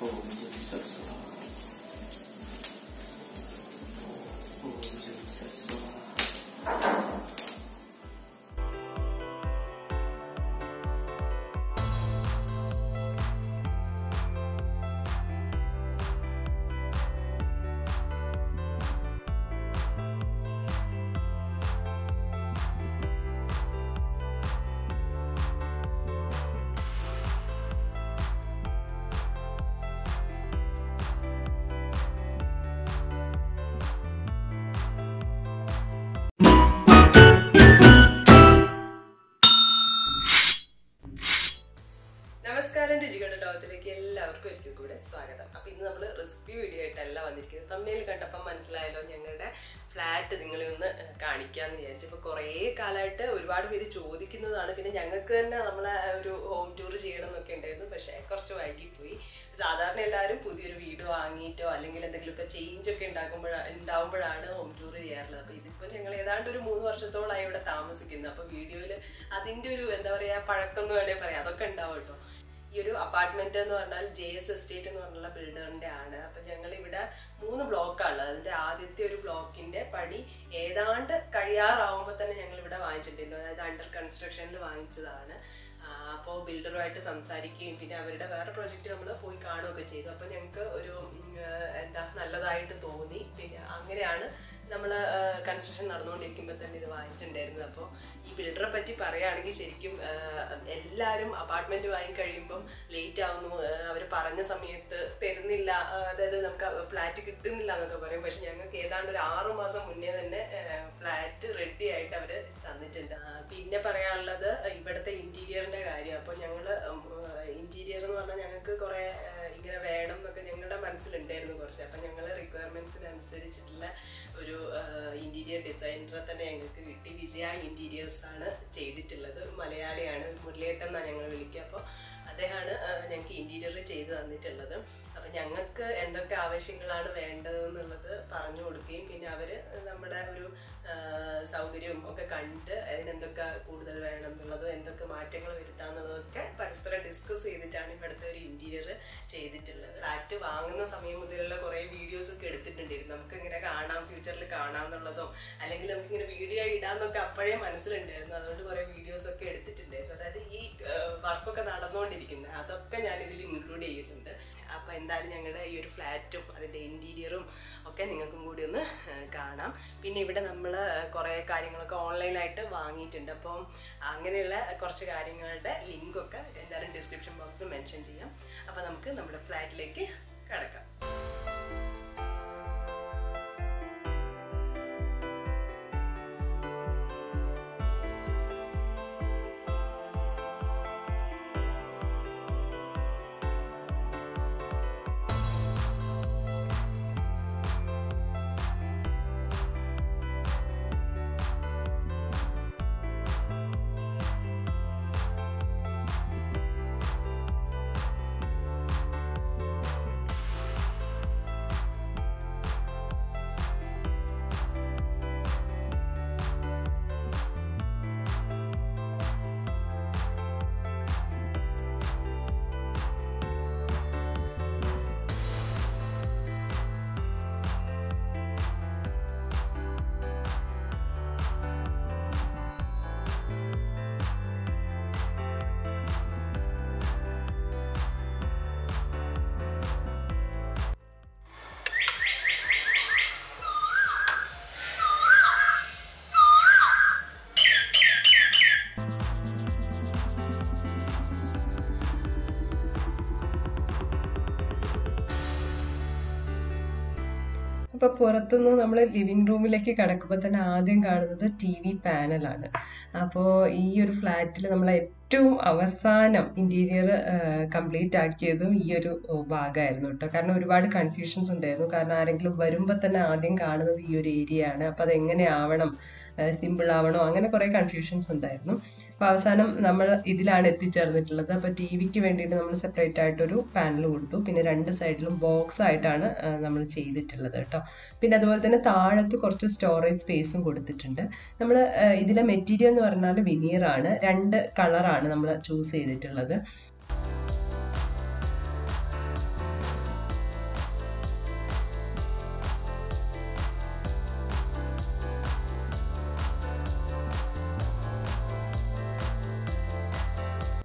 ഓം ജം സസ്വ ഓം ജം സസ്വ നമസ്കാരം രുചികളുടെ ലോകത്തിലേക്ക് എല്ലാവർക്കും ഒരിക്കൽ കൂടെ സ്വാഗതം അപ്പൊ ഇന്ന് നമ്മൾ റെസിപ്പി വീഡിയോ ആയിട്ടല്ല വന്നിരിക്കുന്നത് തമ്മിൽ കണ്ടപ്പോൾ മനസ്സിലായല്ലോ ഞങ്ങളുടെ ഫ്ലാറ്റ് നിങ്ങളെ ഒന്ന് ഏഹ്, കാണിക്കാന്ന് വിചാരിച്ചു ഇപ്പൊ കുറേ കാലമായിട്ട് ഒരുപാട് പേര് ചോദിക്കുന്നതാണ് പിന്നെ ഞങ്ങൾക്ക് തന്നെ നമ്മളെ ഒരു ഹോം ടൂർ ചെയ്യണം എന്നൊക്കെ ഉണ്ടായിരുന്നു പക്ഷെ കുറച്ച് വൈകിപ്പോയി സാധാരണ എല്ലാവരും പുതിയൊരു വീട് വാങ്ങിയിട്ടോ അല്ലെങ്കിൽ എന്തെങ്കിലുമൊക്കെ ചേഞ്ച് ഒക്കെ ഉണ്ടാക്കുമ്പോഴാണ് ഉണ്ടാവുമ്പോഴാണ് ഹോം ടൂർ ചെയ്യാറുള്ളത് അപ്പൊ ഇതിപ്പോ ഞങ്ങൾ ഏതാണ്ട് ഒരു മൂന്ന് വർഷത്തോളമായി ഇവിടെ താമസിക്കുന്നത് അപ്പൊ വീഡിയോയിൽ അതിന്റെ ഒരു എന്താ പറയാ പഴക്കം എന്ന് വേണേൽ പറയാം അതൊക്കെ ഉണ്ടാവും കേട്ടോ ഈ ഒരു അപ്പാർട്ട്മെന്റ് എന്ന് പറഞ്ഞാൽ ജെ എസ് എസ്റ്റേറ്റ് എന്ന് പറഞ്ഞുള്ള ബിൽഡറിന്റെ ആണ് അപ്പൊ ഞങ്ങൾ ഇവിടെ മൂന്ന് ബ്ലോക്കാണ് അതിന്റെ ആദ്യത്തെ ഒരു ബ്ലോക്കിന്റെ പണി ഏതാണ്ട് കഴിയാറാവുമ്പോൾ തന്നെ ഞങ്ങൾ ഇവിടെ വാങ്ങിച്ചിട്ടുണ്ടായിരുന്നു അതായത് അണ്ടർ കൺസ്ട്രക്ഷനിൽ വാങ്ങിച്ചതാണ് അപ്പോൾ ബിൽഡറുമായിട്ട് സംസാരിക്കുകയും പിന്നെ അവരുടെ വേറെ പ്രൊജക്റ്റ് നമ്മൾ പോയി കാണുകയൊക്കെ ചെയ്തു അപ്പോൾ ഞങ്ങൾക്ക് ഒരു ഉം, ആ, എന്താ നല്ലതായിട്ട് തോന്നി പിന്നെ അങ്ങനെയാണ് നമ്മൾ കൺസ്ട്രക്ഷൻ നടന്നുകൊണ്ടിരിക്കുമ്പോൾ തന്നെ ഇത് വാങ്ങിച്ചിട്ടുണ്ടായിരുന്നത് അപ്പോൾ ഈ ബിൽഡറെ പറ്റി പറയുകയാണെങ്കിൽ ശരിക്കും ആ, എല്ലാവരും അപ്പാർട്ട്മെന്റ് വാങ്ങി കഴിയുമ്പം ലേറ്റ് ആവുന്നു അവർ പറഞ്ഞ സമയത്ത് തരുന്നില്ല ആ, അതായത് നമുക്ക് ഫ്ലാറ്റ് കിട്ടുന്നില്ല എന്നൊക്കെ പറയും പക്ഷെ ഞങ്ങൾക്ക് ഏതാണ്ട് ഒരു ആറു മാസം മുന്നേ തന്നെ ഫ്ലാറ്റ് റെഡി ആയിട്ട് അവർ തന്നിട്ടുണ്ട് ആ, പിന്നെ പറയാനുള്ളത് ഇവിടുത്തെ ഇന്റീരിയറിന്റെ കാര്യം അപ്പോൾ ഞങ്ങൾ ഇന്റീരിയർ എന്ന് പറഞ്ഞാൽ ഞങ്ങൾക്ക് കുറേ ആ, ഇങ്ങനെ വേണം എന്നൊക്കെ ഞങ്ങളുടെ മനസ്സിലുണ്ടായിരുന്നു കുറച്ച് അപ്പം ഞങ്ങൾ റിക്വയർമെന്റ്സിനനുസരിച്ചിട്ടുള്ള ഒരു ഇന്റീരിയർ ഡിസൈനറെ തന്നെ ഞങ്ങൾക്ക് കിട്ടി വിജയ ഇന്റീരിയേഴ്സ് ആണ് ചെയ്തിട്ടുള്ളത് മലയാളിയാണ് മുരളിയേട്ടൻ എന്നാണ് ഞങ്ങൾ വിളിക്കുക അപ്പോൾ അദ്ദേഹമാണ് ആ, ഞങ്ങൾക്ക് ഇന്റീരിയർ ചെയ്ത് തന്നിട്ടുള്ളത് അപ്പം ഞങ്ങൾക്ക് എന്തൊക്കെ ആവശ്യങ്ങളാണ് വേണ്ടത് എന്നുള്ളത് പറഞ്ഞു കൊടുക്കുകയും പിന്നെ അവർ നമ്മുടെ ഒരു ആ, സൗകര്യവും ഒക്കെ കണ്ട് അതിനെന്തൊക്കെ കൂടുതൽ വേണം എന്നുള്ളതും എന്തൊക്കെ മാറ്റങ്ങൾ വരുത്താന്നുള്ളതൊക്കെ പരസ്പരം ഡിസ്കസ് ചെയ്തിട്ടാണ് ഇവിടുത്തെ ഒരു ഇന്റീരിയർ ചെയ്തിട്ടുള്ളത് ഫ്ലാറ്റ് വാങ്ങുന്ന സമയം മുതലുള്ള കുറേ വീഡിയോസ് ഒക്കെ എടുത്തിട്ടുണ്ടായിരുന്നു നമുക്ക് ഇങ്ങനെ കാണാം ഫ്യൂച്ചറിൽ കാണാം എന്നുള്ളതും അല്ലെങ്കിൽ നമുക്ക് ഇങ്ങനെ വീഡിയോ ഇടാന്നൊക്കെ അപ്പോഴേ മനസ്സിലുണ്ടായിരുന്നു അതുകൊണ്ട് കുറേ വീഡിയോസ് ഒക്കെ എടുത്തിട്ടുണ്ടായിരുന്നു അതായത് ഈ വർക്കൊക്കെ നടന്നുകൊണ്ടിരിക്കുന്നത് അതൊക്കെ ഞാൻ ഇതിൽ ഇൻക്ലൂഡ് ചെയ്യുന്നുണ്ട് അപ്പോൾ എന്തായാലും ഞങ്ങളുടെ ഈ ഒരു ഫ്ലാറ്റും അതിൻ്റെ ഇൻറ്റീരിയറും ഒക്കെ നിങ്ങൾക്കും കൂടി ഒന്ന് ആ, കാണാം പിന്നെ ഇവിടെ നമ്മൾ കുറേ കാര്യങ്ങളൊക്കെ ഓൺലൈനായിട്ട് വാങ്ങിയിട്ടുണ്ട് അപ്പം അങ്ങനെയുള്ള കുറച്ച് കാര്യങ്ങളുടെ ലിങ്കൊക്കെ എന്തായാലും ഡിസ്ക്രിപ്ഷൻ ബോക്സിൽ മെൻഷൻ ചെയ്യാം അപ്പോൾ നമുക്ക് നമ്മുടെ ഫ്ലാറ്റിലേക്ക് കിടക്കാം അപ്പോൾ പുറത്തുനിന്ന് നമ്മൾ ലിവിങ് റൂമിലേക്ക് കിടക്കുമ്പോൾ തന്നെ ആദ്യം കാണുന്നത് ടി വി പാനലാണ് അപ്പോൾ ഈ ഒരു ഫ്ലാറ്റിൽ നമ്മൾ ഏറ്റവും അവസാനം ഇൻറ്റീരിയർ കംപ്ലീറ്റ് ആക്കിയതും ഈ ഒരു ഭാഗമായിരുന്നു കേട്ടോ കാരണം ഒരുപാട് കൺഫ്യൂഷൻസ് ഉണ്ടായിരുന്നു കാരണം ആരെങ്കിലും വരുമ്പോൾ തന്നെ ആദ്യം കാണുന്നത് ഈ ഒരു ഏരിയ ആണ് അപ്പോൾ അതെങ്ങനെ ആവണം സിമ്പിൾ ആവണോ അങ്ങനെ കുറേ കൺഫ്യൂഷൻസ് ഉണ്ടായിരുന്നു അപ്പോൾ അവസാനം നമ്മൾ ഇതിലാണ് എത്തിച്ചേർന്നിട്ടുള്ളത് അപ്പോൾ ടി വിക്ക് വേണ്ടിയിട്ട് നമ്മൾ സെപ്പറേറ്റ് ആയിട്ടൊരു പാനൽ കൊടുത്തു പിന്നെ രണ്ട് സൈഡിലും ബോക്സ് ആയിട്ടാണ് നമ്മൾ ചെയ്തിട്ടുള്ളത് കേട്ടോ പിന്നെ അതുപോലെ തന്നെ താഴത്ത് കുറച്ച് സ്റ്റോറേജ് സ്പേസും കൊടുത്തിട്ടുണ്ട് നമ്മൾ ഇതിലെ മെറ്റീരിയൽ എന്ന് പറഞ്ഞാൽ വിനീർ ആണ് രണ്ട് കളറാണ് നമ്മൾ ചൂസ് ചെയ്തിട്ടുള്ളത്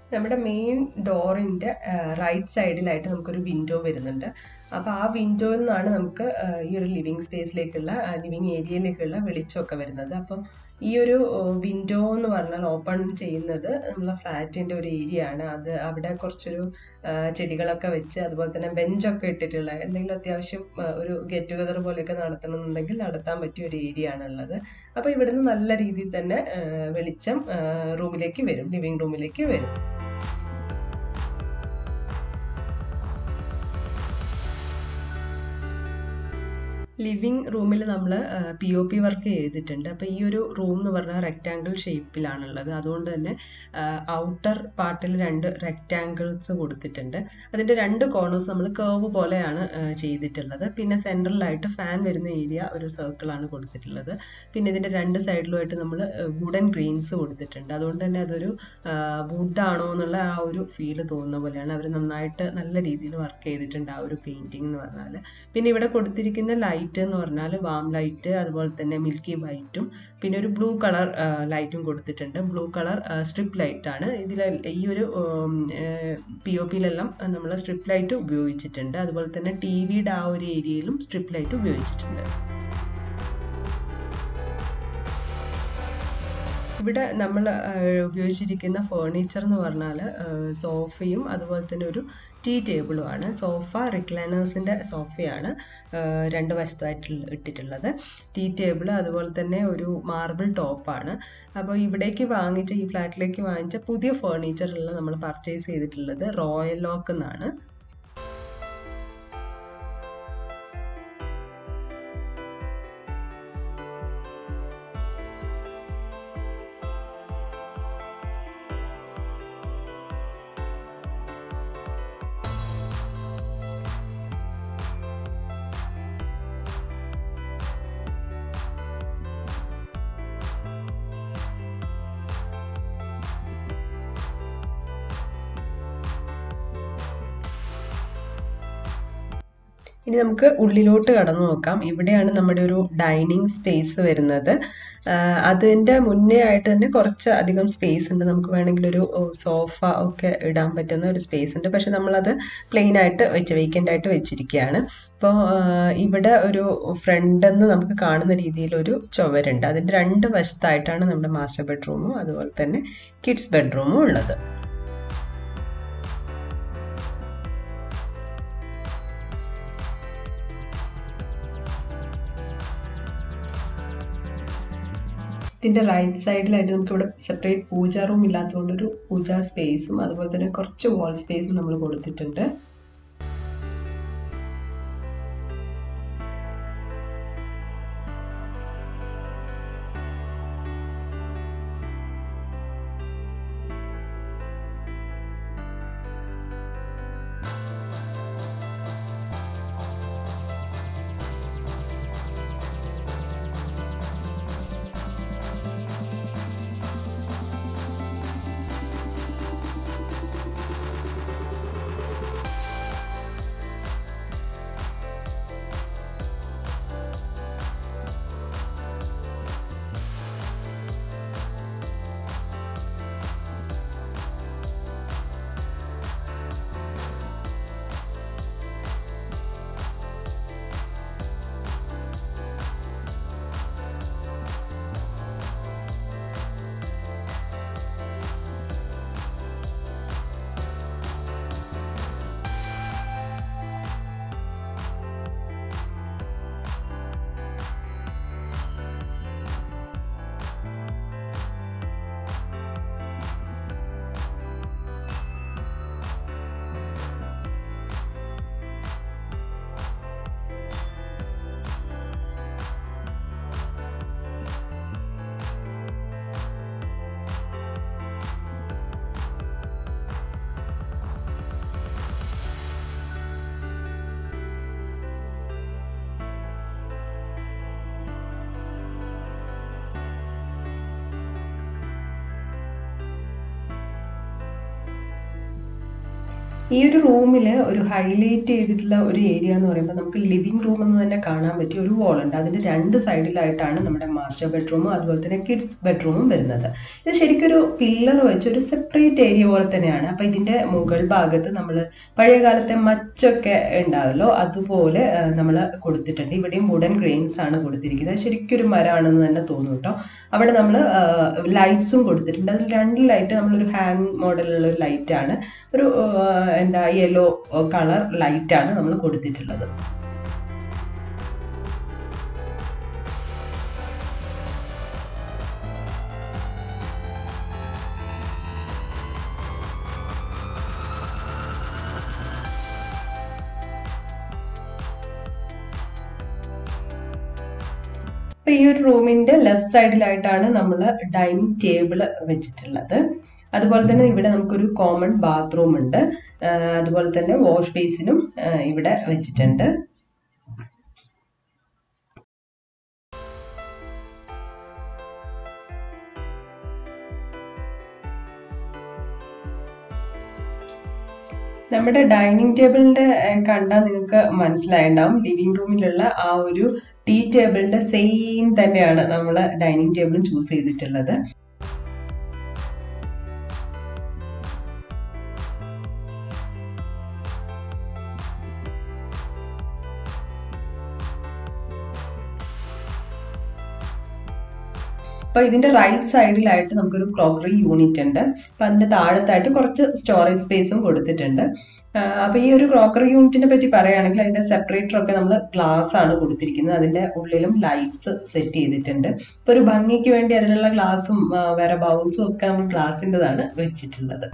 നമ്മുടെ മെയിൻ ഡോറിൻ്റെ റൈറ്റ് സൈഡിലായിട്ട് നമുക്കൊരു വിൻഡോ വരുന്നുണ്ട് അപ്പോൾ ആ വിൻഡോയിൽ നിന്നാണ് നമുക്ക് ആ, ഈ ഒരു ലിവിങ് സ്പേസിലേക്കുള്ള ലിവിങ് ഏരിയയിലേക്കുള്ള വെളിച്ചമൊക്കെ വരുന്നത് അപ്പം ഈ ഒരു വിൻഡോ എന്ന് പറഞ്ഞാൽ ഓപ്പൺ ചെയ്യുന്നത് നമ്മളെ ഫ്ലാറ്റിൻ്റെ ഒരു ഏരിയ ആണ് അത് അവിടെ കുറച്ചൊരു ആ, ചെടികളൊക്കെ വെച്ച് അതുപോലെ തന്നെ ബെഞ്ചൊക്കെ ഇട്ടിട്ടുള്ള എന്തെങ്കിലും അത്യാവശ്യം ആ, ഒരു ഗെറ്റ് ടുഗദർ പോലെയൊക്കെ നടത്തണമെന്നുണ്ടെങ്കിൽ നടത്താൻ പറ്റിയ ഒരു ഏരിയ ആണുള്ളത് അപ്പോൾ ഇവിടുന്ന് നല്ല രീതിയിൽ തന്നെ ആ, വെളിച്ചം ആ, റൂമിലേക്ക് വരും ലിവിങ് റൂമിലേക്ക് വരും ലിവിങ് റൂമിൽ നമ്മൾ പി ഒ പി വർക്ക് ചെയ്തിട്ടുണ്ട് അപ്പോൾ ഈ ഒരു റൂം എന്ന് പറഞ്ഞാൽ റെക്റ്റാങ്കിൾ ഷേപ്പിലാണുള്ളത് അതുകൊണ്ട് തന്നെ ഔട്ടർ പാർട്ടിൽ രണ്ട് റെക്റ്റാങ്കിൾസ് കൊടുത്തിട്ടുണ്ട് അതിൻ്റെ രണ്ട് കോർണേഴ്സ് നമ്മൾ കേർവ് പോലെയാണ് ആ, ചെയ്തിട്ടുള്ളത് പിന്നെ സെൻട്രലായിട്ട് ഫാൻ വരുന്ന ഏരിയ ഒരു സർക്കിളാണ് കൊടുത്തിട്ടുള്ളത് പിന്നെ ഇതിൻ്റെ രണ്ട് സൈഡിലുമായിട്ട് നമ്മൾ വുഡൻ ഗ്രെയിൻസ് കൊടുത്തിട്ടുണ്ട് അതുകൊണ്ട് തന്നെ അതൊരു വുഡാണോ എന്നുള്ള ആ ഒരു ഫീല് തോന്നുന്ന പോലെയാണ് അവർ നന്നായിട്ട് നല്ല രീതിയിൽ വർക്ക് ചെയ്തിട്ടുണ്ട് ആ ഒരു പെയിൻറ്റിംഗ് എന്ന് പറഞ്ഞാൽ പിന്നെ ഇവിടെ കൊടുത്തിരിക്കുന്ന ലൈറ്റ് എന്ന് പറഞ്ഞാൽ വാം ലൈറ്റ് അതുപോലെ തന്നെ മിൽക്കി വൈറ്റും പിന്നെ ഒരു ബ്ലൂ കളർ ലൈറ്റും കൊടുത്തിട്ടുണ്ട് ബ്ലൂ കളർ സ്ട്രിപ്പ് ലൈറ്റ് ആണ് ഇതിൽ ഈ ഒരു പി ഒ പിയിലെല്ലാം നമ്മൾ സ്ട്രിപ്പ് ലൈറ്റ് ഉപയോഗിച്ചിട്ടുണ്ട് അതുപോലെ തന്നെ ടി വിയുടെ ആ ഒരു ഏരിയയിലും സ്ട്രിപ്പ് ലൈറ്റ് ഉപയോഗിച്ചിട്ടുണ്ട് ഇവിടെ നമ്മൾ ഉപയോഗിച്ചിരിക്കുന്ന ഫേർണിച്ചർ എന്ന് പറഞ്ഞാൽ സോഫയും അതുപോലെ തന്നെ ഒരു ടീ ടേബിളുമാണ് സോഫ റിക്ലൈനേഴ്സിൻ്റെ സോഫയാണ് ആ, രണ്ട് വശത്തായിട്ട് ഇട്ടിട്ടുള്ളത് ടീ ടേബിൾ അതുപോലെ തന്നെ ഒരു മാർബിൾ ടോപ്പാണ് അപ്പോൾ ഇവിടേക്ക് വാങ്ങിച്ച ഈ ഫ്ലാറ്റിലേക്ക് വാങ്ങിച്ച പുതിയ ഫേർണിച്ചറിൽ നമ്മൾ പർച്ചേസ് ചെയ്തിട്ടുള്ളത് റോയൽ ലോക്ക് എന്നാണ് ഇനി നമുക്ക് ഉള്ളിലോട്ട് കടന്നു നോക്കാം ഇവിടെയാണ് നമ്മുടെ ഒരു ഡൈനിങ് സ്പേസ് വരുന്നത് ആഹ് അതിൻ്റെ മുന്നേ ആയിട്ട് തന്നെ കുറച്ച് അധികം സ്പേസ് ഉണ്ട് നമുക്ക് വേണമെങ്കിൽ ഒരു സോഫ ഒക്കെ ഇടാൻ പറ്റുന്ന ഒരു സ്പേസ് ഉണ്ട് പക്ഷെ നമ്മളത് പ്ലെയിൻ ആയിട്ട് വെച്ച് വേക്കൻ്റ് ആയിട്ട് വെച്ചിരിക്കുകയാണ് അപ്പോൾ ഇവിടെ ഒരു ഫ്രണ്ട് എന്ന് നമുക്ക് കാണുന്ന രീതിയിൽ ഒരു ചുവരുണ്ട് അതിൻ്റെ രണ്ട് വശത്തായിട്ടാണ് നമ്മുടെ മാസ്റ്റർ ബെഡ്റൂമും അതുപോലെ തന്നെ കിഡ്സ് ബെഡ്റൂമും ഉള്ളത് ഇതിൻ്റെ റൈറ്റ് സൈഡിലായിട്ട് നമുക്ക് ഇവിടെ സെപ്പറേറ്റ് പൂജ റൂം ഇല്ലാത്തതുകൊണ്ട് ഒരു പൂജാ സ്പേസും അതുപോലെ തന്നെ കുറച്ച് വാൾ സ്പേസും നമ്മൾ കൊടുത്തിട്ടുണ്ട് ഈ ഒരു റൂമിൽ ഒരു ഹൈലൈറ്റ് ചെയ്തിട്ടുള്ള ഒരു ഏരിയ എന്ന് പറയുമ്പോൾ നമുക്ക് ലിവിംഗ് റൂം എന്ന് തന്നെ കാണാൻ പറ്റിയ ഒരു wall ഉണ്ട് അതിൻ്റെ രണ്ട് സൈഡിലായിട്ടാണ് നമ്മുടെ മാസ്റ്റർ ബെഡ്റൂമും അതുപോലെ തന്നെ കിഡ്സ് ബെഡ്റൂമും വരുന്നത് ഇത് ശരിക്കൊരു പില്ലർ വെച്ച് ഒരു സെപ്പറേറ്റ് ഏരിയ പോലെ തന്നെയാണ് അപ്പോൾ ഇതിൻ്റെ മുകൾ ഭാഗത്ത് നമ്മൾ പഴയ കാലത്തെ മച്ചൊക്കെ ഉണ്ടാവല്ലോ അതുപോലെ നമ്മൾ കൊടുത്തിട്ടുണ്ട് ഇവിടെയും വുഡൻ ഗ്രെയിൻസ് ആണ് കൊടുത്തിരിക്കുന്നത് ശരിക്കൊരു മരമാണെന്ന് തന്നെ തോന്നും കേട്ടോ അവിടെ നമ്മൾ ലൈറ്റ്സും കൊടുത്തിട്ടുണ്ട് അതിൽ രണ്ട് ലൈറ്റ് നമ്മളൊരു ഹാങ് മോഡലുള്ള ഒരു ലൈറ്റാണ് ഒരു ആ, എന്താ യെല്ലോ കളർ ലൈറ്റാണ് നമ്മൾ കൊടുത്തിട്ടുള്ളത് അപ്പൊ ഈ ഒരു റൂമിന്റെ ലെഫ്റ്റ് സൈഡിലായിട്ടാണ് നമ്മൾ ഡൈനിങ് ടേബിൾ വെച്ചിട്ടുള്ളത് അതുപോലെ തന്നെ ഇവിടെ നമുക്കൊരു കോമൺ ബാത്റൂം ഉണ്ട് ആ, അതുപോലെ തന്നെ വാഷ് ബേസിനും ആ, ഇവിടെ വെച്ചിട്ടുണ്ട് നമ്മുടെ ഡൈനിങ് ടേബിളിന്റെ കണ്ടാൽ നിങ്ങൾക്ക് മനസ്സിലായിട്ടുണ്ടാവും ലിവിംഗ് റൂമിലുള്ള ആ ഒരു ടീ ടേബിളിന്റെ സെയിം തന്നെയാണ് നമ്മൾ ഡൈനിങ് ടേബിളും ചൂസ് ചെയ്തിട്ടുള്ളത് അപ്പോൾ ഇതിന്റെ റൈറ്റ് സൈഡിലായിട്ട് നമുക്കൊരു ക്രോക്കറി യൂണിറ്റ് ഉണ്ട് അപ്പം അതിന്റെ താഴത്തായിട്ട് കുറച്ച് സ്റ്റോറേജ് സ്പേസും കൊടുത്തിട്ടുണ്ട് അപ്പോൾ ഈ ഒരു ക്രോക്കറി യൂണിറ്റിനെ പറ്റി പറയുകയാണെങ്കിൽ അതിന്റെ സെപ്പറേറ്റർ ഒക്കെ നമ്മൾ ഗ്ലാസ് ആണ് കൊടുത്തിരിക്കുന്നത് അതിന്റെ ഉള്ളിലും ലൈറ്റ്സ് സെറ്റ് ചെയ്തിട്ടുണ്ട് ഇപ്പോൾ ഒരു ഭംഗിക്ക് വേണ്ടി അതിലുള്ള ഗ്ലാസും വേറെ ബൗൾസും ഒക്കെ നമ്മൾ ഗ്ലാസിൻ്റെതാണ് വെച്ചിട്ടുള്ളത്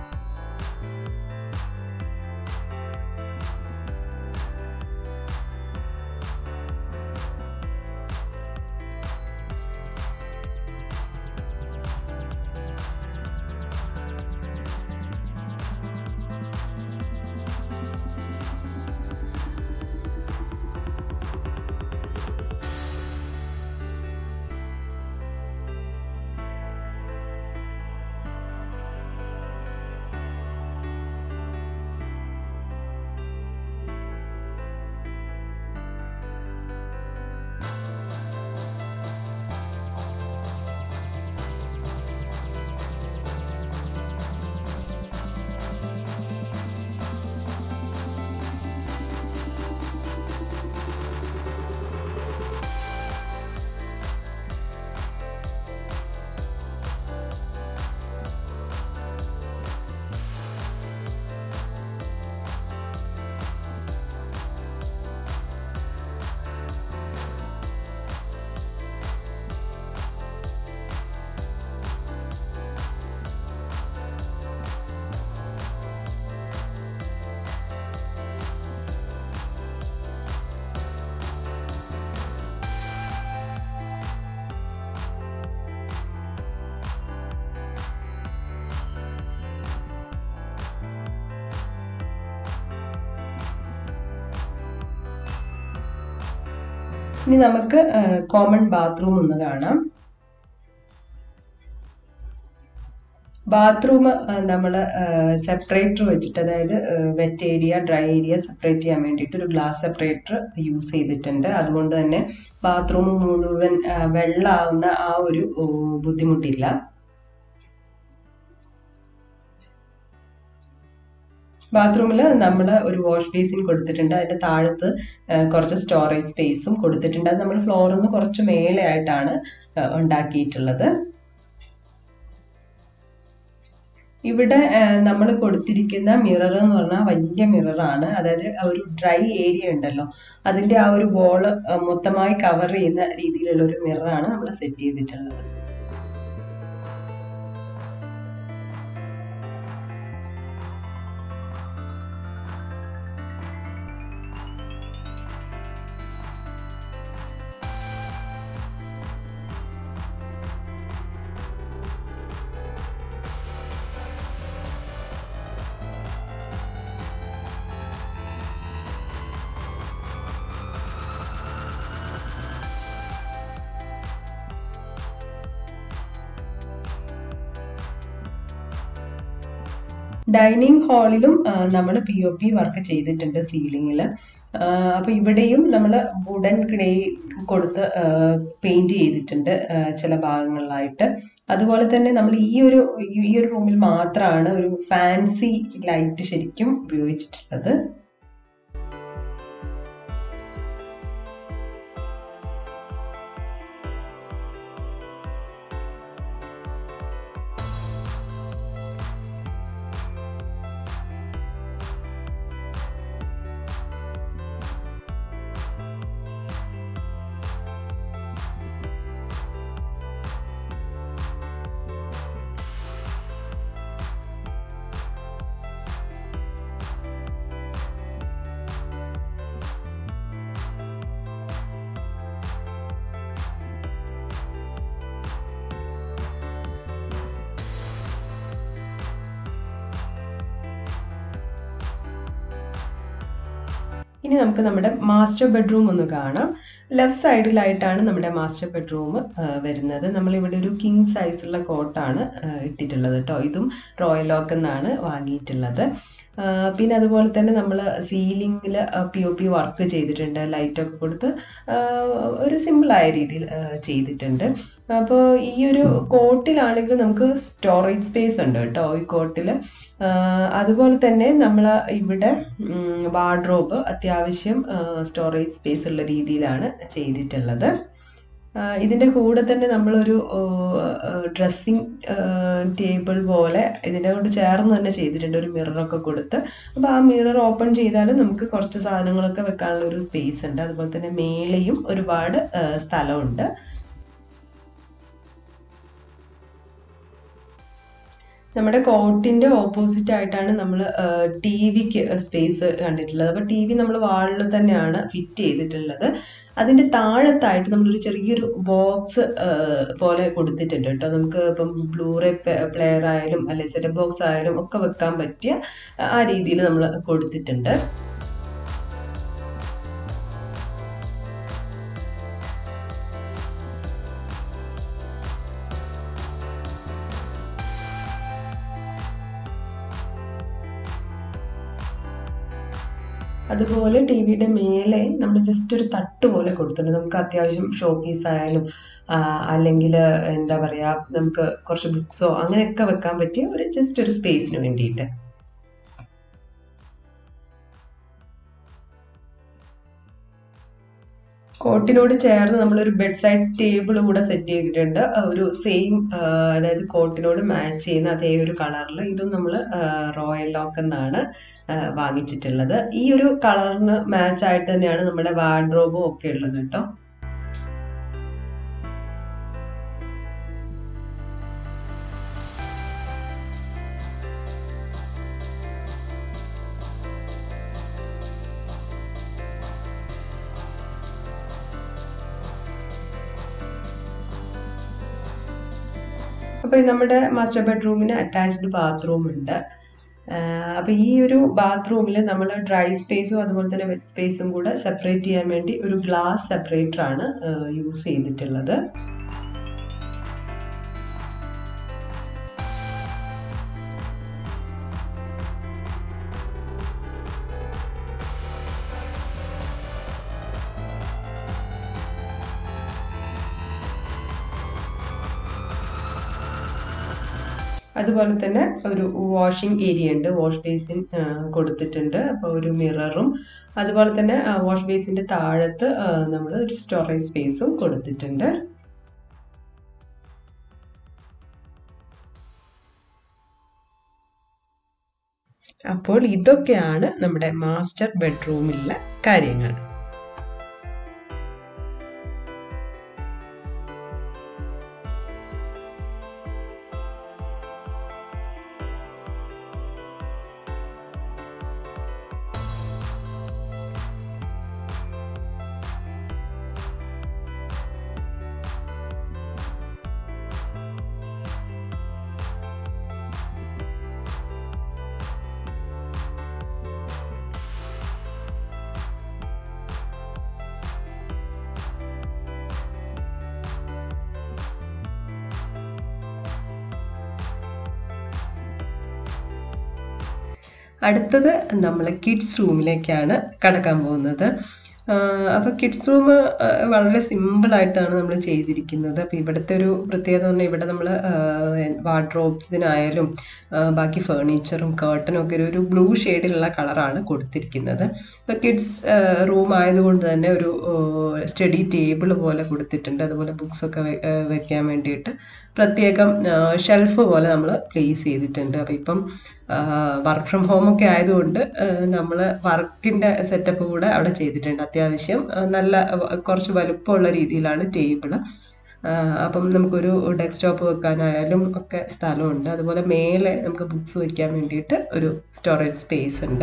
ഇനി നമുക്ക് കോമൺ ബാത്റൂം ഒന്ന് കാണാം ബാത്റൂം നമ്മൾ സെപ്പറേറ്റർ വെച്ചിട്ട് അതായത് wet area dry area separate ചെയ്യാൻ വേണ്ടിയിട്ട് ഒരു ഗ്ലാസ് സെപ്പറേറ്റർ യൂസ് ചെയ്തിട്ടുണ്ട് അതുകൊണ്ട് തന്നെ ബാത്റൂം മുഴുവൻ ആ, വെള്ളമാവുന്ന ആ ഒരു ഓ, ബുദ്ധിമുട്ടില്ല ബാത്റൂമിൽ നമ്മൾ ഒരു വാഷ് ബേസിൻ കൊടുത്തിട്ടുണ്ട് അതിൻ്റെ താഴത്ത് ആ, കുറച്ച് സ്റ്റോറേജ് സ്പേസും കൊടുത്തിട്ടുണ്ട് അത് നമ്മൾ ഫ്ലോറിൽ നിന്ന് കുറച്ച് മേലെ ആയിട്ടാണ് ആ, ഉണ്ടാക്കിയിട്ടുള്ളത് ഇവിടെ നമ്മൾ കൊടുത്തിരിക്കുന്ന മിറർ എന്ന് പറഞ്ഞാൽ വലിയ മിററാണ് അതായത് ആ ഒരു ഡ്രൈ ഏരിയ ഉണ്ടല്ലോ അതിൻ്റെ ആ ഒരു ബോള് മൊത്തമായി കവർ ചെയ്യുന്ന രീതിയിലുള്ള ഒരു മിററാണ് നമ്മൾ സെറ്റ് ചെയ്തിട്ടുള്ളത് ഡൈനിങ് ഹാളിലും നമ്മൾ പി ഒ പി വർക്ക് ചെയ്തിട്ടുണ്ട് സീലിങ്ങിൽ അപ്പോൾ ഇവിടെയും നമ്മൾ വുഡൻ ഗ്രേ കൊടുത്ത് പെയിന്റ് ചെയ്തിട്ടുണ്ട് ആ, ചില ഭാഗങ്ങളിലായിട്ട് അതുപോലെ തന്നെ നമ്മൾ ഈ ഒരു ഈ ഒരു റൂമിൽ മാത്രമാണ് ഒരു ഫാൻസി ലൈറ്റ് ശരിക്കും ഉപയോഗിച്ചിട്ടുള്ളത് ഇനി നമുക്ക് നമ്മുടെ മാസ്റ്റർ ബെഡ്റൂം ഒന്ന് കാണാം ലെഫ്റ്റ് സൈഡിലായിട്ടാണ് നമ്മുടെ മാസ്റ്റർ ബെഡ്റൂം വരുന്നത് നമ്മളിവിടെ ഒരു കിങ് സൈസുള്ള കോട്ടാണ് ഇട്ടിട്ടുള്ളത് കേട്ടോ ഇതും റോയൽ ഓക്ക് എന്നാണ് വാങ്ങിയിട്ടുള്ളത് ആ, പിന്നെ അതുപോലെ തന്നെ നമ്മൾ സീലിങ്ങിൽ പി ഒ പി വർക്ക് ചെയ്തിട്ടുണ്ട് ലൈറ്റൊക്കെ കൊടുത്ത് ആ, ഒരു സിമ്പിളായ രീതിയിൽ ആ, ചെയ്തിട്ടുണ്ട് അപ്പോൾ ഈ ഒരു കോട്ടിലാണെങ്കിൽ നമുക്ക് സ്റ്റോറേജ് സ്പേസ് ഉണ്ട് കേട്ടോ ഈ കോട്ടിൽ അതുപോലെ തന്നെ നമ്മൾ ഇവിടെ വാർഡ്രോബ് അത്യാവശ്യം സ്റ്റോറേജ് സ്പേസ് ഉള്ള രീതിയിലാണ് ചെയ്തിട്ടുള്ളത് ആ, ഇതിൻ്റെ കൂടെ തന്നെ നമ്മളൊരു ഡ്രസ്സിങ് ടേബിൾ പോലെ ഇതിൻ്റെ കൊണ്ട് ചേർന്ന് തന്നെ ചെയ്തിട്ടുണ്ട് ഒരു മിററൊക്കെ കൊടുത്ത് അപ്പോൾ ആ മിറർ ഓപ്പൺ ചെയ്താൽ നമുക്ക് കുറച്ച് സാധനങ്ങളൊക്കെ വെക്കാനുള്ള ഒരു സ്പേസ് ഉണ്ട് അതുപോലെ തന്നെ മേലെയും ഒരുപാട് ആ, സ്ഥലമുണ്ട് നമ്മുടെ കോട്ടിന്റെ ഓപ്പോസിറ്റ് ആയിട്ടാണ് നമ്മൾ ടി വിക്ക് സ്പേസ് കണ്ടിട്ടുള്ളത് അപ്പോൾ ടി വി നമ്മൾ വാളിൽ തന്നെയാണ് ഫിറ്റ് ചെയ്തിട്ടുള്ളത് അതിന്റെ താഴത്തായിട്ട് നമ്മളൊരു ചെറിയൊരു ബോക്സ് പോലെ കൊടുത്തിട്ടുണ്ട് കേട്ടോ നമുക്ക് ഇപ്പം ബ്ലൂറേ പ്ലെയർ ആയാലും അല്ലെ സെറ്റ് ബോക്സ് ആയാലും ഒക്കെ വെക്കാൻ പറ്റിയ ആ രീതിയിൽ നമ്മൾ കൊടുത്തിട്ടുണ്ട് അതുപോലെ ടി വിയുടെ മേലെ നമ്മൾ ജസ്റ്റ് ഒരു തട്ട് പോലെ കൊടുത്തിട്ടുണ്ട് നമുക്ക് അത്യാവശ്യം ഷോ പീസ് ആയാലും അല്ലെങ്കിൽ എന്താ പറയുക നമുക്ക് കുറച്ച് ബുക്സോ അങ്ങനെയൊക്കെ വെക്കാൻ പറ്റിയ ഒരു ജസ്റ്റ് ഒരു സ്പേസിന് വേണ്ടിയിട്ട് കോട്ടിനോട് ചേർന്ന് നമ്മളൊരു ബെഡ് സൈഡ് ടേബിൾ കൂടെ സെറ്റ് ചെയ്തിട്ടുണ്ട് ആ ഒരു സെയിം അതായത് കോട്ടിനോട് മാച്ച് ചെയ്യുന്ന അതേ ഒരു കളറിൽ ഇതും നമ്മൾ റോയൽ ലോക്ക് എന്നാണ് ആ, വാങ്ങിച്ചിട്ടുള്ളത് ഈ ഒരു കളറിന് മാച്ച് ആയിട്ട് തന്നെയാണ് നമ്മുടെ വാർഡ്രോബും ഒക്കെ ഉള്ളത് കേട്ടോ അപ്പോൾ നമ്മുടെ മാസ്റ്റർ ബെഡ്റൂമിന് അറ്റാച്ച്ഡ് ബാത്റൂം ഉണ്ട് അപ്പോൾ ഈ ഒരു ബാത്റൂമിൽ നമ്മൾ ഡ്രൈ സ്പേസും അതുപോലെ തന്നെ വെറ്റ് സ്പേസും കൂടെ സെപ്പറേറ്റ് ചെയ്യാൻ വേണ്ടി ഒരു ഗ്ലാസ് സെപ്പറേറ്റർ ആണ് യൂസ് ചെയ്തിട്ടുള്ളത് അതുപോലെ തന്നെ ഒരു വാഷിംഗ് ഏരിയ ഉണ്ട് വാഷ് ബേസിൻ കൊടുത്തിട്ടുണ്ട് അപ്പോൾ ഒരു മിററും അതുപോലെ തന്നെ വാഷ് ബേസിൻ്റെ താഴത്ത് നമ്മൾ ഒരു സ്റ്റോറേജ് സ്പേസും കൊടുത്തിട്ടുണ്ട് അപ്പോൾ ഇതൊക്കെയാണ് നമ്മുടെ മാസ്റ്റർ ബെഡ്റൂമിലെ കാര്യങ്ങൾ അടുത്തത് നമ്മൾ കിഡ്സ് റൂമിലേക്കാണ് കടക്കാൻ പോകുന്നത് അപ്പോൾ കിഡ്സ് റൂം വളരെ സിമ്പിളായിട്ടാണ് നമ്മൾ ചെയ്തിരിക്കുന്നത് അപ്പോൾ ഇവിടുത്തെ ഒരു പ്രത്യേകത പറഞ്ഞാൽ ഇവിടെ നമ്മൾ വാർഡ്രോബ്സിനായാലും ബാക്കി ഫേർണിച്ചറും കേർട്ടനും ഒക്കെ ഒരു ഒരു ബ്ലൂ ഷെയ്ഡിലുള്ള കളറാണ് കൊടുത്തിരിക്കുന്നത് അപ്പോൾ കിഡ്സ് റൂം ആയതുകൊണ്ട് തന്നെ ഒരു സ്റ്റഡി ടേബിൾ പോലെ കൊടുത്തിട്ടുണ്ട് അതുപോലെ ബുക്സൊക്കെ വെക്കാൻ വേണ്ടിയിട്ട് പ്രത്യേകം ഷെൽഫ് പോലെ നമ്മൾ പ്ലേസ് ചെയ്തിട്ടുണ്ട് അപ്പോൾ ഇപ്പം വർക്ക് ഫ്രം ഹോം ഒക്കെ ആയതുകൊണ്ട് നമ്മൾ വർക്കിൻ്റെ സെറ്റപ്പ് കൂടെ അവിടെ ചെയ്തിട്ടുണ്ട് അത്യാവശ്യം നല്ല കുറച്ച് വലുപ്പമുള്ള രീതിയിലാണ് ടേബിൾ അപ്പം നമുക്കൊരു ഡെസ്ക്ടോപ്പ് വെക്കാനായാലും ഒക്കെ സ്ഥലമുണ്ട് അതുപോലെ മേലെ നമുക്ക് ബുക്സ് വയ്ക്കാൻ വേണ്ടിയിട്ട് ഒരു സ്റ്റോറേജ് സ്പേസ് ഉണ്ട്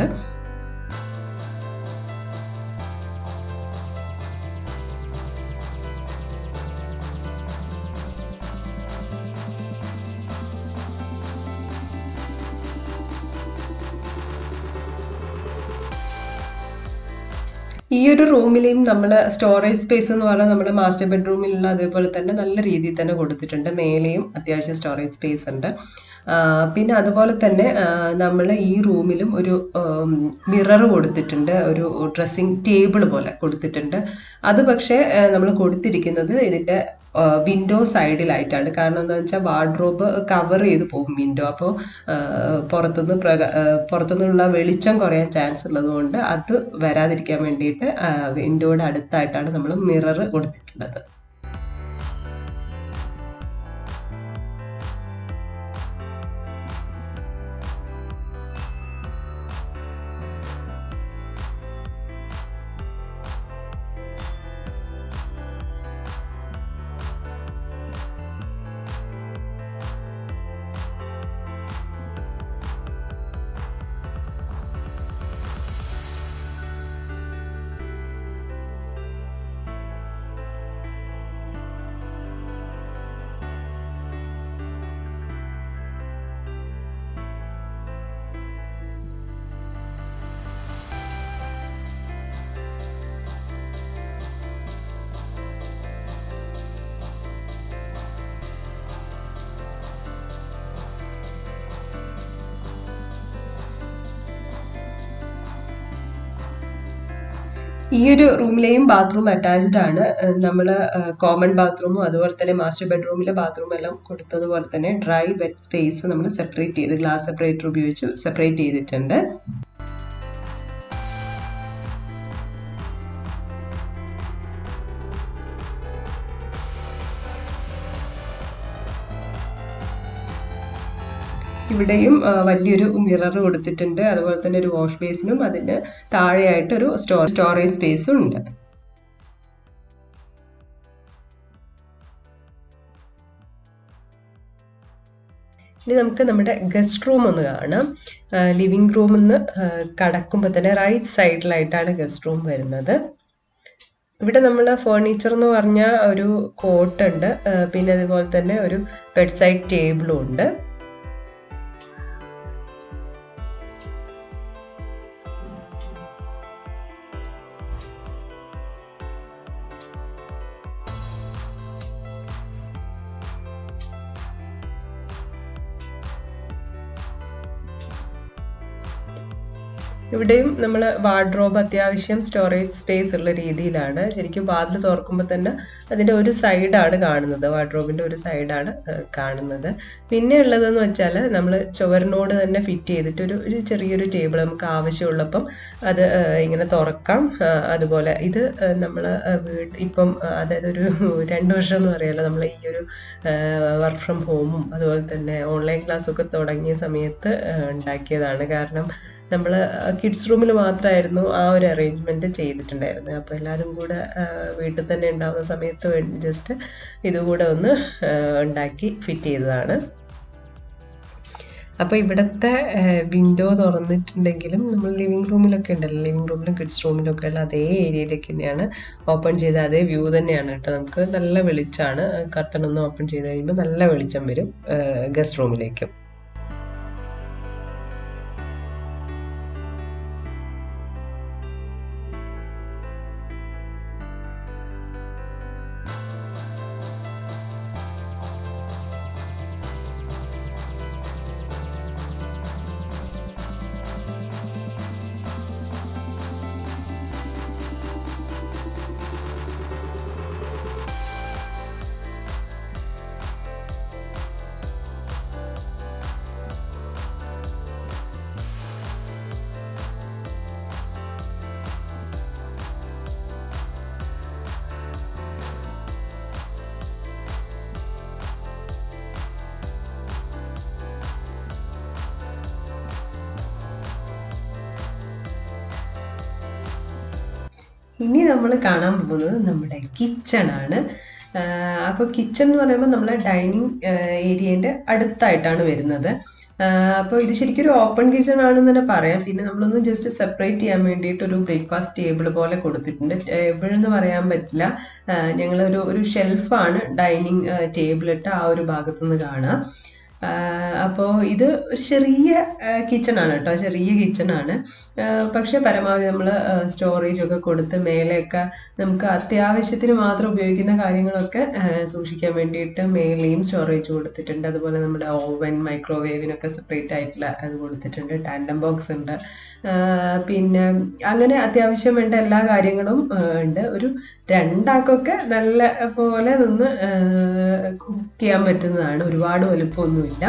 ഈ ഒരു റൂമിലെയും നമ്മൾ സ്റ്റോറേജ് സ്പേസ് എന്ന് പറഞ്ഞാൽ നമ്മുടെ മാസ്റ്റർ ബെഡ്റൂമിലുള്ള അതേപോലെ തന്നെ നല്ല രീതിയിൽ തന്നെ കൊടുത്തിട്ടുണ്ട് മേലെയും അത്യാവശ്യം സ്റ്റോറേജ് സ്പേസ് ഉണ്ട് പിന്നെ അതുപോലെ തന്നെ നമ്മൾ ഈ റൂമിലും ഒരു മിറർ കൊടുത്തിട്ടുണ്ട് ഒരു ഡ്രസ്സിങ് ടേബിൾ പോലെ കൊടുത്തിട്ടുണ്ട് അത് പക്ഷേ നമ്മൾ കൊടുത്തിരിക്കുന്നത് ഇതിൻ്റെ വിൻഡോ സൈഡിലായിട്ടാണ് കാരണം എന്താണെന്ന് വെച്ചാൽ വാർഡ്രോബ് കവർ ചെയ്ത് പോകും വിൻഡോ അപ്പോൾ പുറത്തുനിന്ന് പ്രക പുറത്തുനിന്നുള്ള വെളിച്ചം കുറയാൻ ചാൻസ് ഉള്ളതുകൊണ്ട് അത് വരാതിരിക്കാൻ വേണ്ടിയിട്ട് വിൻഡോയുടെ അടുത്തായിട്ടാണ് നമ്മൾ മിറർ കൊടുത്തിട്ടുള്ളത് ഈ ഒരു റൂമിലെയും ബാത്റൂം അറ്റാച്ച്ഡ് ആണ് നമ്മൾ കോമൺ ബാത്റൂമും അതുപോലെ തന്നെ മാസ്റ്റർ ബെഡ്റൂമിലെ ബാത്റൂം എല്ലാം കൊടുത്തതുപോലെ തന്നെ ഡ്രൈ വെറ്റ് സ്പേസ് നമ്മൾ സെപ്പറേറ്റ് ചെയ്ത് ഗ്ലാസ് സെപ്പറേറ്റർ ഉപയോഗിച്ച് സെപ്പറേറ്റ് ചെയ്തിട്ടുണ്ട് ഇവിടെയും വലിയൊരു മിറർ കൊടുത്തിട്ടുണ്ട് അതുപോലെ തന്നെ ഒരു വാഷ് ബേസിനും അതിന് താഴെയായിട്ട് ഒരു സ്റ്റോ സ്റ്റോറേജ് സ്പേസും ഉണ്ട് ഇനി നമുക്ക് നമ്മുടെ ഗസ്റ്റ് റൂം ഒന്ന് കാണാം ലിവിങ് റൂമിൽ നിന്ന് കടക്കുമ്പോൾ തന്നെ റൈറ്റ് സൈഡിലായിട്ടാണ് ഗസ്റ്റ് റൂം വരുന്നത് ഇവിടെ നമ്മൾ ഫേർണിച്ചർ എന്ന് പറഞ്ഞാൽ ഒരു കോട്ടുണ്ട് പിന്നെ അതുപോലെ തന്നെ ഒരു ബെഡ് സൈഡ് ടേബിളും ഉണ്ട് ഇവിടെയും നമ്മൾ വാർഡ്രോബ് അത്യാവശ്യം സ്റ്റോറേജ് സ്പേസ് ഉള്ള രീതിയിലാണ് ശരിക്കും വാതിൽ തുറക്കുമ്പോൾ തന്നെ അതിൻ്റെ ഒരു സൈഡാണ് കാണുന്നത് വാർഡ്രോബിൻ്റെ ഒരു സൈഡാണ് കാണുന്നത് പിന്നെ ഉള്ളതെന്ന് വെച്ചാൽ നമ്മൾ ചുവരിനോട് തന്നെ ഫിറ്റ് ചെയ്തിട്ട് ഒരു ഒരു ചെറിയൊരു ടേബിൾ നമുക്ക് ആവശ്യമുള്ളപ്പം അത് ഇങ്ങനെ തുറക്കാം അതുപോലെ ഇത് നമ്മൾ വീട് ഇപ്പം അതായത് ഒരു രണ്ട് വർഷം എന്ന് പറയാമല്ലോ നമ്മൾ ഈ ഒരു വർക്ക് ഫ്രം ഹോമും അതുപോലെ തന്നെ ഓൺലൈൻ ക്ലാസ്സൊക്കെ തുടങ്ങിയ സമയത്ത് ഉണ്ടാക്കിയതാണ് കാരണം നമ്മൾ കിഡ്സ് റൂമിൽ മാത്രമായിരുന്നു ആ ഒരു അറേഞ്ച്മെൻറ്റ് ചെയ്തിട്ടുണ്ടായിരുന്നത് അപ്പോൾ എല്ലാവരും കൂടെ വീട്ടിൽ തന്നെ ഉണ്ടാകുന്ന സമയത്ത് വേണ്ടി ജസ്റ്റ് ഇതുകൂടെ ഒന്ന് ഉണ്ടാക്കി ഫിറ്റ് ചെയ്തതാണ് അപ്പോൾ ഇവിടുത്തെ വിൻഡോ തുറന്നിട്ടുണ്ടെങ്കിലും നമ്മൾ ലിവിങ് റൂമിലൊക്കെ ഉണ്ടല്ലോ ലിവിങ് റൂമിലും കിഡ്സ് റൂമിലും ഒക്കെ ഉള്ള അതേ ഏരിയയിലേക്ക് തന്നെയാണ് ഓപ്പൺ ചെയ്ത അതേ വ്യൂ തന്നെയാണ് കേട്ടോ നമുക്ക് നല്ല വെളിച്ചമാണ് കർട്ടൻ ഒന്ന് ഓപ്പൺ ചെയ്ത് കഴിയുമ്പോൾ നല്ല വെളിച്ചം വരും ഗസ്റ്റ് റൂമിലേക്കും ഇനി നമ്മൾ കാണാൻ പോകുന്നത് നമ്മുടെ കിച്ചൺ ആണ് അപ്പോൾ കിച്ചൺ എന്ന് പറയുമ്പോൾ നമ്മളെ ഡൈനിങ് ഏരിയൻ്റെ അടുത്തായിട്ടാണ് വരുന്നത് അപ്പോൾ ഇത് ശരിക്കും ഒരു ഓപ്പൺ കിച്ചൺ ആണെന്ന് തന്നെ പറയാം പിന്നെ നമ്മളൊന്ന് ജസ്റ്റ് സെപ്പറേറ്റ് ചെയ്യാൻ വേണ്ടിയിട്ട് ഒരു ബ്രേക്ക്ഫാസ്റ്റ് ടേബിൾ പോലെ കൊടുത്തിട്ടുണ്ട് ടേബിൾ എന്ന് പറയാൻ പറ്റില്ല ഞങ്ങളൊരു ഒരു ഷെൽഫാണ് ഡൈനിങ് ടേബിൾ ഇട്ട് ആ ഒരു ഭാഗത്തുനിന്ന് കാണാം അപ്പോൾ ഇത് ഒരു ചെറിയ കിച്ചൺ ആണ് കേട്ടോ ചെറിയ കിച്ചൺ ആണ് പക്ഷെ പരമാവധി നമ്മൾ സ്റ്റോറേജ് ഒക്കെ കൊടുത്ത് മേലെയൊക്കെ നമുക്ക് അത്യാവശ്യത്തിന് മാത്രം ഉപയോഗിക്കുന്ന കാര്യങ്ങളൊക്കെ സൂക്ഷിക്കാൻ വേണ്ടിയിട്ട് മേലെയും സ്റ്റോറേജ് കൊടുത്തിട്ടുണ്ട് അതുപോലെ നമ്മുടെ ഓവൻ മൈക്രോവേവിനൊക്കെ സെപ്പറേറ്റ് ആയിട്ടുള്ള അത് കൊടുത്തിട്ടുണ്ട് ടാൻഡം ബോക്സ് ഉണ്ട് പിന്നെ അങ്ങനെ അത്യാവശ്യം വേണ്ട എല്ലാ കാര്യങ്ങളും ഉണ്ട് ഒരു രണ്ടാൾക്കൊക്കെ നല്ല പോലെ നിന്ന് കുക്ക് ചെയ്യാൻ പറ്റുന്നതാണ് ഒരുപാട് വലുപ്പമൊന്നുമില്ല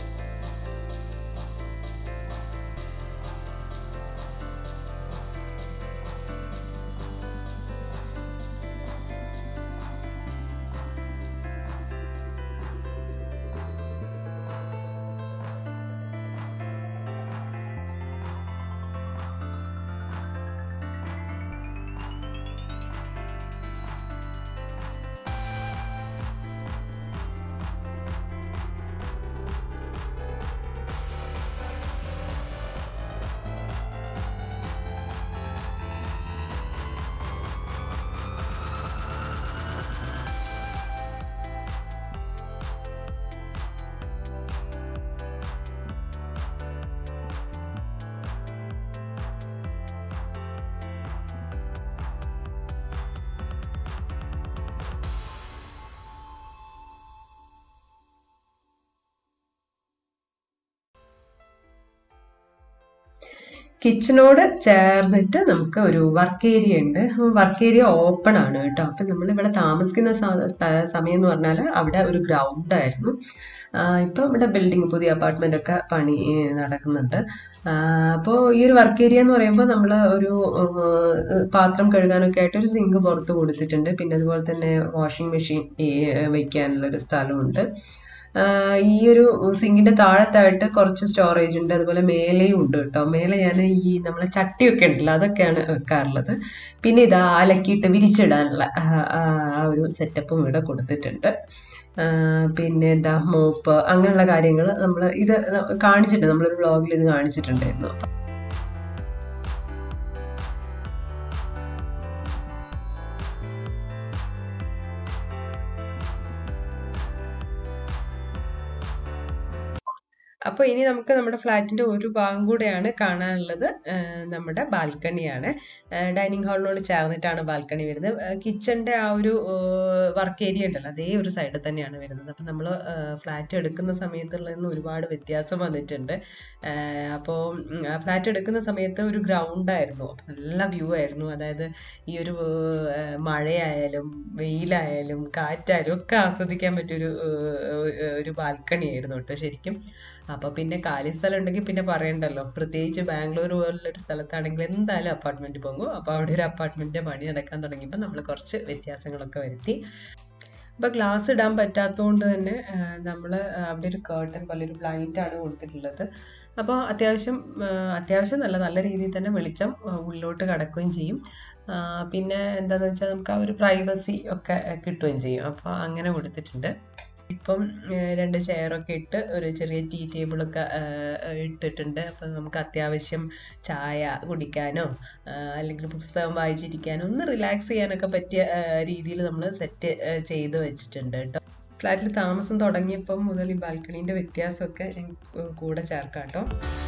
കിച്ചണോട് ചേർന്നിട്ട് നമുക്ക് ഒരു വർക്ക് ഏരിയ ഉണ്ട് വർക്ക് ഏരിയ ഓപ്പൺ ആണ് കേട്ടോ അപ്പം നമ്മൾ ഇവിടെ താമസിക്കുന്ന സമയം എന്ന് പറഞ്ഞാൽ അവിടെ ഒരു ഗ്രൗണ്ട് ആയിരുന്നു ഇപ്പം ഇവിടെ ബിൽഡിംഗ് പുതിയ അപ്പാർട്ട്മെൻ്റ് ഒക്കെ പണി നടക്കുന്നുണ്ട് അപ്പോൾ ഈ ഒരു വർക്ക് ഏരിയ എന്ന് പറയുമ്പോൾ നമ്മൾ ഒരു പാത്രം കഴുകാനൊക്കെ ആയിട്ട് ഒരു സിങ്ക് പുറത്ത് കൊടുത്തിട്ടുണ്ട് പിന്നെ അതുപോലെ തന്നെ വാഷിംഗ് മെഷീൻ വയ്ക്കാനുള്ള ഒരു സ്ഥലമുണ്ട് ഈ ഒരു സിങ്കിന്റെ താഴത്തായിട്ട് കുറച്ച് സ്റ്റോറേജ് ഉണ്ട് അതുപോലെ മേലെയും ഉണ്ട് കേട്ടോ മേലെ ഞാൻ ഈ നമ്മളെ ചട്ടിയൊക്കെ ഉണ്ടല്ലോ അതൊക്കെയാണ് വെക്കാറുള്ളത് പിന്നെ ഇതാ അലക്കിയിട്ട് വിരിച്ചിടാനുള്ള ആ ഒരു സെറ്റപ്പും ഇവിടെ കൊടുത്തിട്ടുണ്ട് പിന്നെ എന്താ മോപ്പ് അങ്ങനെയുള്ള കാര്യങ്ങൾ നമ്മൾ ഇത് കാണിച്ചിട്ടുണ്ട് നമ്മളൊരു വ്ളോഗിൽ ഇത് കാണിച്ചിട്ടുണ്ടായിരുന്നു അപ്പോൾ ഇനി നമുക്ക് നമ്മുടെ ഫ്ലാറ്റിന്റെ ഒരു ഭാഗം കൂടെയാണ് കാണാനുള്ളത് നമ്മുടെ ബാൽക്കണിയാണ് ഡൈനിങ് ഹാളിനോട് ചേർന്നിട്ടാണ് ബാൽക്കണി വരുന്നത് കിച്ചന്റെ ആ ഒരു വർക്ക് ഏരിയ ഉണ്ടല്ലോ അതേ ഒരു സൈഡിൽ തന്നെയാണ് വരുന്നത് അപ്പം നമ്മൾ ഫ്ലാറ്റ് എടുക്കുന്ന സമയത്തുള്ള നിന്ന് ഒരുപാട് വ്യത്യാസം വന്നിട്ടുണ്ട് അപ്പോൾ ഫ്ലാറ്റ് എടുക്കുന്ന സമയത്ത് ഒരു ഗ്രൗണ്ട് ആയിരുന്നു നല്ല വ്യൂ ആയിരുന്നു അതായത് ഈ ഒരു മഴയായാലും വെയിലായാലും കാറ്റായാലും ഒക്കെ ആസ്വദിക്കാൻ പറ്റിയൊരു ഒരു ബാൽക്കണി ആയിരുന്നു കേട്ടോ ശരിക്കും അപ്പോൾ പിന്നെ കാലി സ്ഥലം ഉണ്ടെങ്കിൽ പിന്നെ പറയണ്ടല്ലോ പ്രത്യേകിച്ച് ബാംഗ്ലൂർ പോലുള്ളൊരു സ്ഥലത്താണെങ്കിൽ എന്തായാലും അപ്പാർട്ട്മെൻറ്റ് പോകും അപ്പോൾ അവിടെ ഒരു അപ്പാർട്ട്മെൻറ്റിൻ്റെ പണി നടക്കാൻ തുടങ്ങിയപ്പോൾ നമ്മൾ കുറച്ച് വ്യത്യാസങ്ങളൊക്കെ വരുത്തി അപ്പോൾ ഗ്ലാസ് ഇടാൻ പറ്റാത്തതുകൊണ്ട് തന്നെ നമ്മൾ അവിടെ ഒരു കേർട്ടൻ പോലെ ഒരു ബ്ലൈൻഡ് ആണ് കൊടുത്തിട്ടുള്ളത് അപ്പോൾ അത്യാവശ്യം അത്യാവശ്യം നല്ല നല്ല രീതിയിൽ തന്നെ വെളിച്ചം ഉള്ളിലോട്ട് കടക്കുകയും ചെയ്യും പിന്നെ എന്താണെന്ന് വെച്ചാൽ നമുക്ക് ആ ഒരു പ്രൈവസി ഒക്കെ കിട്ടുകയും ചെയ്യും അപ്പോൾ അങ്ങനെ കൊടുത്തിട്ടുണ്ട് ഇപ്പം രണ്ട് ചെയറൊക്കെ ഇട്ട് ഒരു ചെറിയ ടീ ടേബിളൊക്കെ ഇട്ടിട്ടുണ്ട് അപ്പം നമുക്ക് അത്യാവശ്യം ചായ കുടിക്കാനോ അല്ലെങ്കിൽ പുസ്തകം വായിച്ചിരിക്കാനോ ഒന്ന് റിലാക്സ് ചെയ്യാനൊക്കെ പറ്റിയ രീതിയിൽ നമ്മൾ സെറ്റ് ചെയ്ത് വെച്ചിട്ടുണ്ട് കേട്ടോ ഫ്ലാറ്റിൽ താമസം തുടങ്ങിയപ്പം മുതൽ ഈ ബാൽക്കണീൻ്റെ വ്യത്യാസമൊക്കെ കൂടെ ചേർക്കാം കേട്ടോ